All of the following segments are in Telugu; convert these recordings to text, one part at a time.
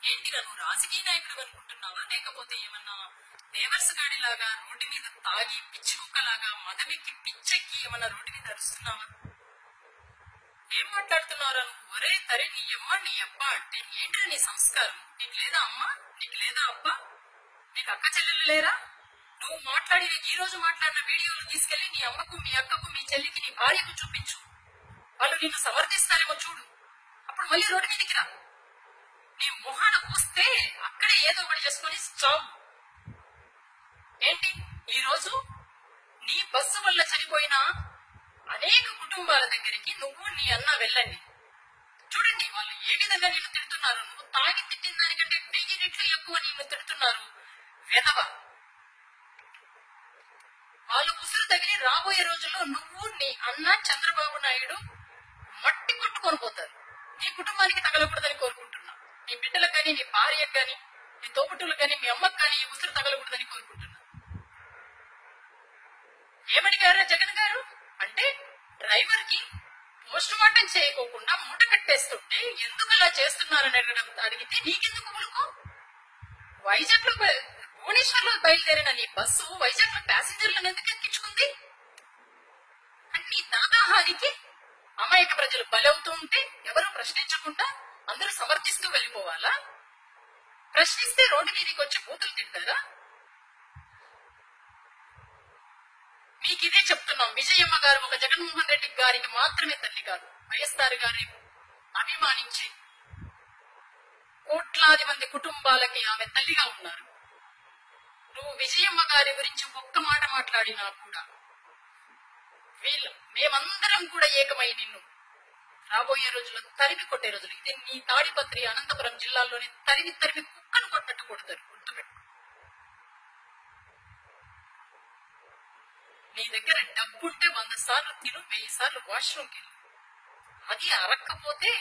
ఏంటిరా నువ్వు రాజకీయ నాయకుడు అనుకుంటున్నావా లేకపోతే ఏమన్నా దేవర్స్ గాడిలాగా రోడ్డు మీద తాగి పిచ్చి కుక్కలాగా మదమెక్కి పిచ్చెక్కి ఏమన్నా రోడ్డు మీద అరుస్తున్నావా ఏం మాట్లాడుతున్నారా నువ్వు ఒరే తరే నీ అమ్మ నీ అబ్బా అంటే ఏంట్రా నీ సంస్కారం నీకు లేదా అమ్మ నీకు లేదా అబ్బా నీకు అక్క చెల్లెలు లేరా నువ్వు మాట్లాడిన ఈ రోజు మాట్లాడిన వీడియోలు తీసుకెళ్లి నీ అమ్మకు మీ అక్కకు మీ చెల్లికి నీ భార్యకు చూపించు వాళ్ళు నిన్ను సమర్థిస్తారేమో చూడు అప్పుడు మళ్ళీ రోడ్డు మీదకి రా నీ మొహాన పూస్తే అక్కడే ఏదో ఒకటి చేసుకొని చావు ఏంటి ఈ రోజు నీ బస్సు వల్ల చనిపోయిన అనేక కుటుంబాల దగ్గరికి నువ్వు నీ అన్న వెళ్ళండి చూడండి వాళ్ళు ఏ విధంగా నిన్ను తిడుతున్నారు నువ్వు తాగి తిట్టిన దానికంటే వెయ్యి రెట్లు ఎక్కువ నిన్ను తిడుతున్నారు వెధవ వాళ్ళు ఉసురు తగిలి రాబోయే రోజుల్లో నువ్వు నీ అన్న చంద్రబాబు నాయుడు మట్టి కొట్టుకొని పోతారు నీ కుటుంబానికి తగలకూడదని కోరుకుంటున్నా నీ బిడ్డలకు కానీ నీ భార్యకు కానీ నీ తోబుట్టులకు కానీ మీ అమ్మకు కానీ ఈ ఉసురు తగలకూడదని కోరుకుంటున్నా ఏమడిగారా జగన్ గారు అంటే డ్రైవర్ కి పోస్ట్ మార్టం చేయకోకుండా మూట కట్టేస్తుంటే ఎందుకు అలా చేస్తున్నారని అడగడం అడిగితే నీకెందుకు ములుకు వైజాగ్ లో భువనేశ్వర్ లో బయలుదేరిన నీ బస్సు వైజాగ్ లో ప్యాసింజర్లను ఎందుకు ఎక్కించుకుంది అంటే నీ దాదాహానికి అమాయక ప్రజలు బలవుతూ ఉంటే ఎవరు ప్రశ్నించకుండా అందరూ సమర్థిస్తూ వెళ్ళిపోవాలా ప్రశ్నిస్తే రోడ్డు మీదకి వచ్చి బూతులు తింటారా మీకు ఇదే చెప్తున్నాం విజయమ్మ గారు ఒక జగన్మోహన్ రెడ్డి గారికి మాత్రమే తల్లి కాదు వైఎస్ఆర్ గారి అభిమానించి కోట్లాది మంది కుటుంబాలకి ఆమె తల్లిగా ఉన్నారు నువ్వు విజయమ్మ గారి గురించి ఒక్క మాట మాట్లాడినా కూడా వీళ్ళు మేమందరం కూడా ఏకమై నిన్ను రాబోయే రోజుల్లో తరిమి కొట్టే రోజులు ఇది నీ తాడిపత్రి అనంతపురం జిల్లాల్లోని తరిమి తరిమి కుక్కను కొట్టట్టు కొడతారు గుర్తుపెట్టు నీ దగ్గర డబ్బుంటే వంద సార్లు తిను వెయ్యి సార్లు వాష్రూమ్కి వెళ్ళు అది అరక్కపోతే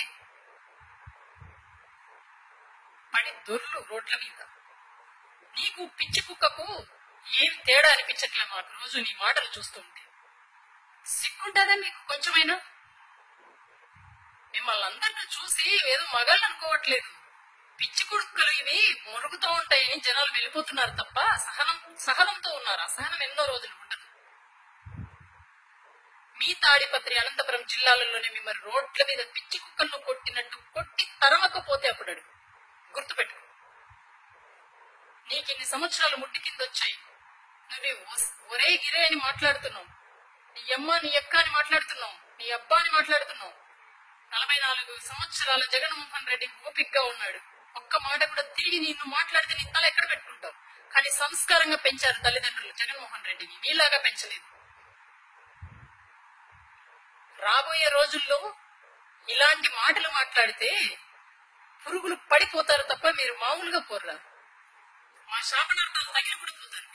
పడి దొర్లు రోడ్ల మీద నీకు పిచ్చి కుక్కకు ఏం తేడా అనిపించట్లే మాకు రోజు నీ మాటలు చూస్తుంటే సిగ్గుంటుందా మీకు కొంచెమైనా మిమ్మల్ని అందరిని చూసి ఏదో మగాళ్ళు అనుకోవట్లేదు పిచ్చి కుడుకులు ఇవి మొరుగుతూ ఉంటాయని జనాలు వెళ్ళిపోతున్నారు తప్ప సహనం సహనంతో ఉన్నారు అసహనం ఎన్నో రోజులు ఉండదు మీ తాడిపత్రి అనంతపురం జిల్లాలలోనే మిమ్మల్ని రోడ్ల మీద పిచ్చి కుక్కలను కొట్టినట్టు కొట్టి తరమకపోతే అప్పుడు అడుగు గుర్తుపెట్టుకో నీకు ఇన్ని సంవత్సరాలు ముట్టి కింద వచ్చాయి నువ్వు ఒస్- ఒరే గిరే అని మాట్లాడుతున్నావు నీ అమ్మ నీ అక్క అని మాట్లాడుతున్నావు నీ అబ్బా అని మాట్లాడుతున్నావు నలభై నాలుగు సంవత్సరాల జగన్మోహన్ రెడ్డి ఓపిక్గా ఉన్నాడు ఒక్క మాట కూడా తిరిగి నిన్ను మాట్లాడితే నీ తల ఎక్కడ పెట్టుకుంటావు కానీ సంస్కారంగా పెంచారు తల్లిదండ్రులు జగన్మోహన్ రెడ్డిని నీలాగా పెంచలేదు రాబోయే రోజుల్లో ఇలాంటి మాటలు మాట్లాడితే పురుగులు పడిపోతారు తప్ప మీరు మామూలుగా పోర్రా మా శాపనార్థాలు తగిలి పడిపోతారు